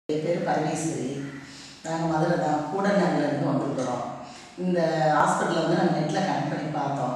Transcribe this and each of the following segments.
என் பேர் பரமேஸ்வரி நாங்கள் மதுரை தான் கூடநகர்லேருந்து வந்திருக்கிறோம் இந்த ஹாஸ்பிட்டலில் வந்து நாங்கள் நெட்டில் கனெக்ட் பண்ணி பார்த்தோம்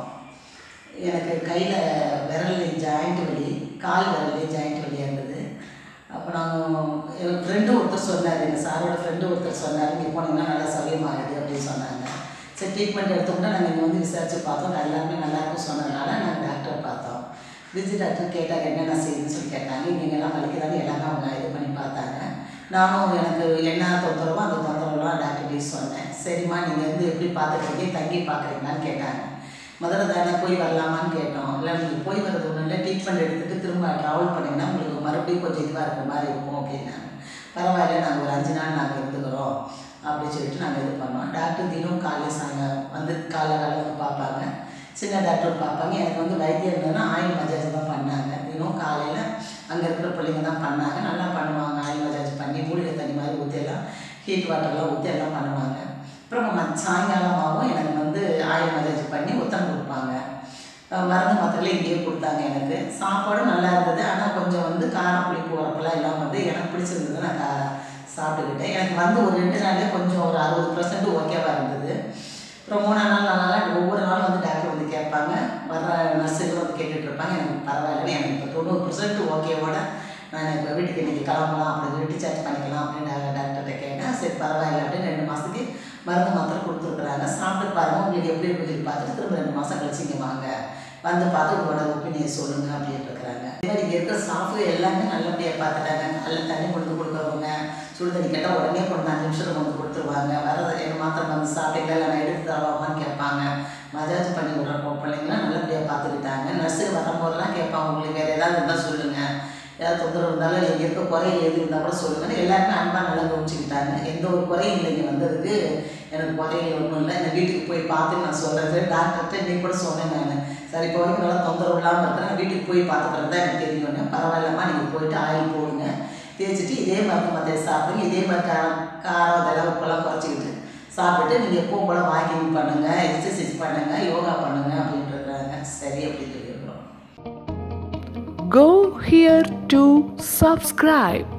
எனக்கு கையில் விரல்ல ஜாயிண்ட் வலி கால் விரல்லே ஜாயிண்ட் வலியாக இருந்தது அப்போ நாங்கள் என் ஃப்ரெண்டு ஒருத்தர் சொன்னார் எங்கள் சாரோட ஃப்ரெண்டு ஒருத்தர் சொன்னார் இங்கே போனீங்கன்னா நல்லா சௌகரியமாகுது அப்படின்னு சொன்னாங்க சரி ட்ரீட்மெண்ட் எடுத்தோம்னா நாங்கள் இங்கே வந்து விசாரித்து பார்த்தோம் எல்லாருமே நல்லா இருக்கும் சொன்னதுனால நாங்கள் டாக்டரை பார்த்தோம் விஜய் டாக்டர் கேட்டாங்க என்னென்ன செய்யுதுன்னு சொல்லி கேட்டாங்க இங்கெல்லாம் வலிக்குதான்னு எல்லாமே அவங்க இது பண்ணி பார்த்தாங்க நானும் எனக்கு என்ன தொந்தரவோ அந்த தொந்தரவுலாம் டாக்டர்கிட்ட சொன்னேன் சரிம்மா நீங்கள் வந்து எப்படி பார்த்துக்கிறீங்க தங்கி பார்க்குறீங்களான்னு கேட்டாங்க முதல்ல தானே போய் வரலாமான்னு கேட்டோம் இல்லை நீங்கள் போய் வரது ஒன்றும் இல்லை ட்ரீட்மெண்ட் எடுத்துகிட்டு திரும்ப ட்ராவல் பண்ணிங்கன்னா உங்களுக்கு மறுபடியும் கொஞ்சம் இதுவாக இருக்கிற மாதிரி இருக்கும் அப்படின்னாங்க பரவாயில்ல நாங்கள் ஒரு அஞ்சு நாள் நாங்கள் இருந்துக்கிறோம் அப்படின்னு சொல்லிட்டு நாங்கள் இது பண்ணோம் டாக்டர் தினம் காலையில் சாயங்காலம் வந்து காலைல காலையில் வந்து பார்ப்பாங்க சின்ன டாக்டர் பார்ப்பாங்க எனக்கு வந்து வைத்தியம் இருந்ததுன்னா ஆயில் மஜாஜ் தான் பண்ணாங்க தினம் காலையில் அங்கே இருக்கிற பிள்ளைங்க தான் பண்ணாங்க நல்லா பண்ணுவாங்க ஆயில் மஜாஜ் பண்ணி மூலிகை தண்ணி மாதிரி ஊற்றி எல்லாம் ஹீட் வாட்டர்லாம் ஊற்றி எல்லாம் பண்ணுவாங்க அப்புறம் ம- சாயங்காலமாகவும் எனக்கு வந்து ஆயில் மஜாஜ் பண்ணி உத்தரம் கொடுப்பாங்க அஹ் மருந்து மாத்திரைலாம் இங்கேயே கொடுத்தாங்க எனக்கு சாப்பாடும் நல்லா இருந்தது ஆனால் கொஞ்சம் வந்து காரம் புளிப்பு உரப்பெல்லாம் எல்லாம் வந்து எனக்கு பிடிச்சிருந்தது நான் கா சாப்பிட்டுக்கிட்டேன் எனக்கு வந்து ஒரு ரெண்டு நாளே கொஞ்சம் ஒரு அறுபது பர்சன்ட் ஓகேவாக இருந்தது அப்புறம் மூணாம் நாள் நாலு நாள் ஒவ்வொரு நாளும் வந்து டாக்டர் வந்து கேட்பாங்க வர்ற நர்ஸுகள் வந்து கேட்டுட்டு இருப்பாங்க எனக்கு பரவாயில்ல எனக்கு இப்போ தொண்ணூறு பர்சன்ட் ஓகேவோட நான் இப்போ வீட்டுக்கு இன்னைக்கு கிளம்பலாம் அப்படின்னு டிஸ்சார்ஜ் பண்ணிக்கலாம் அப்படின்னு டா- டாக்டர்கிட்ட கேட்டேன் சரி பரவாயில்ல அப்படின்னு ரெண்டு மாதத்துக்கு மருந்து மாத்திரை கொடுத்துருக்குறாங்க சாப்பிட்டு பாருங்க உங்களுக்கு எப்படி இருக்குன்னு சொல்லி பார்த்துட்டு திரும்ப ரெண்டு மாதம் கழிச்சு இங்கே வாங்க வந்து பார்த்து உங்களோட ஒப்பீனியன் சொல்லுங்க அப்படின்னு இருக்கிறாங்க அதே மாதிரி இங்கே இருக்கிற ஸ்டாஃபு எல்லாமே நல்லபடியாக பார்த்துட்டாங்க நல்ல தண்ணி கொண்டு கொடுக்குறவங்க சுடு தண்ணி கேட்டால் உடனே கொண்டு அஞ்சு நிமிஷத்தில் கொண்டு கொடுத்துருவாங்க வரது என்ன மாத்திரம் வந்து சாப்பிட்டீங்களா இல்லை நான் எடுத்து தரவாமான்னு கேட்பாங்க மஜாஜ் பண்ணி விடுற பொ- பிள்ளைங்களாம் நல்லபடியாக பார்த்துக்கிட்டாங்க நர்ஸு வரும்போதெல்லாம் கேட்பாங்க உங்களுக்கு வேறு ஏதாவது இருந்தால் சொல்லுங்கள் ஏதாவது தொந்தரவு இருந்தாலும் இங்கே இருக்க குறைகள் எது இருந்தால் கூட சொல்லுங்கன்னு எல்லாருமே அன்பாக நல்லா கவனிச்சுக்கிட்டாங்க எந்த ஒரு குறையும் இல்லை இங்கே வந்ததுக்கு எனக்கு குறைகள் ஒன்றும் இல்லை இந்த வீட்டுக்கு போய் பார்த்து நான் சொல்கிறது டாக்டர்கிட்ட இன்னைக்கு கூட சொன்னேன் நான் சரி இப்போ வரைக்கும் நல்லா தொந்தரவு இல்லாமல் இருக்கிறேன் நான் வீட்டுக்கு போய் பார்த்துக்கிறது தான் எனக்கு தெரியும்னு பரவாயில்லம்மா நீங்கள் போயிட்டு ஆயில் போடுங்க தேய்ச்சிட்டு இதே மருந்து மத்திய சாப்பிடுங்க இதே மாதிரி காரம் காரம் இதெல்லாம் உப்பெல்லாம் குறைச்சிக்கிட்டு சாப்பிட்டுட்டு நீங்கள் எப்பவும் போல் வாக்கிங் பண்ணுங்கள் எக்ஸசைஸ் பண்ணுங்கள் யோகா பண்ணுங்கள் அப்படின்ட்டுருக்காங்க சரி அப்படின்னு சொல்லியிருக்கிறோம் Go here to subscribe.